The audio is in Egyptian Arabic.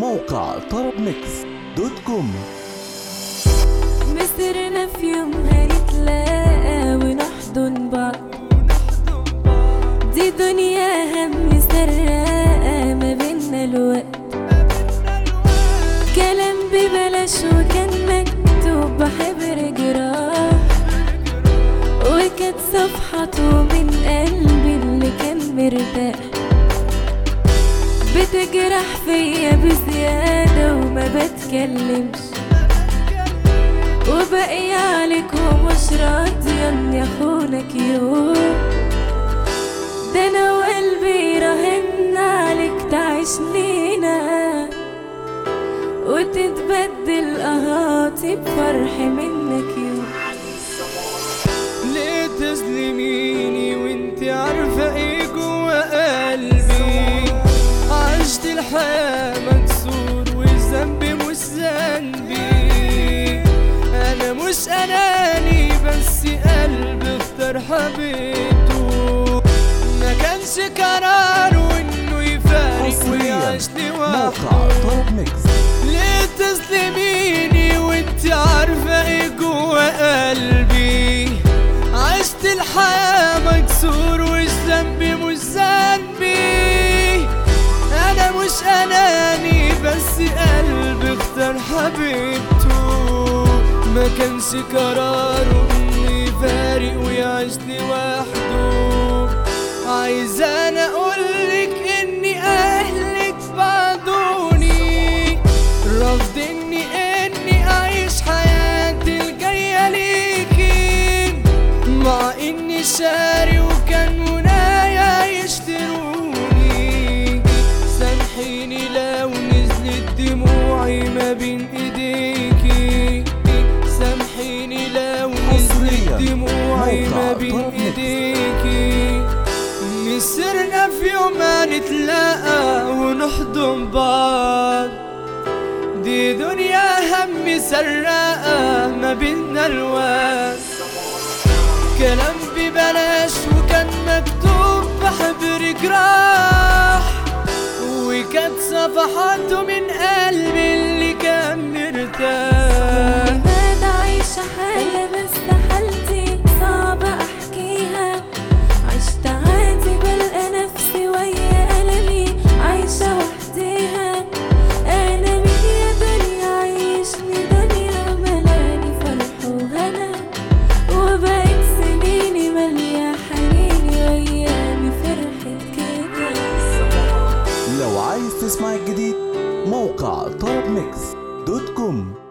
موقع طرب ميكس دوت كوم مصرنا في يوم هنتلاقى ونحضن بعض دي دنيا هم سراقة ما بينا الوقت كلام ببلاش وكان مكتوب بحبر جراح وكانت صفحته من قلبي اللي كان مرتاح بتجرح فيا بزيادة وما بتكلمش وباقي عليك ومش راضية اني اخونك يوم ده انا وقلبي راهن عليك تعيش لينا وتتبدل اهاتي بفرح منك يوم ليه تظلميني وانت عارفة ايه جوا قلبي عشت الحياة مكسور والذنب مش ذنبي انا مش اناني بس قلبي اختار حبيبته ما كانش قراره انه يفارق حصرياً ويعيش موقع لوحده طرب ميكس ليه تظلميني وانت عارفة ايه جوا قلبي عشت الحياة مكسور والذنب مش ذنبي انا مش اناني بس قلبي اختار حبيبته ما كانش قراره انه يفارق ويعيش لوحده عايز انا اقولك اني اهلك بعدوني رافض اني اني اعيش حياتي الجاية ليكي مع اني شاري وكان منايا يشتروني سامحيني لو نزلت دموعي ما بين ايديكي سامحيني لو نزلت حصرياً دموعي ما موقع بين طرب ميكس. ايديكي مسرنا في يوم ما نتلاقى ونحضن بعض دي دنيا هم سراقة ما بينا الوقت كلام ببلاش وكان مكتوب بحبر جراح وكانت صفحاته من قلبي اللي كان مرتاح انا عايشة حالة بس حالتي صعبة احكيها عشت عادي بلقى نفسي ويا ألمي عايشة وحديها انا مين يا دنيا عيشني دنيا ملاني فرح وهنا وبقيت سنيني مالية حنيني وايامي فرحت كده لو عايز تسمع الجديد موقع طرب ميكس دوت كوم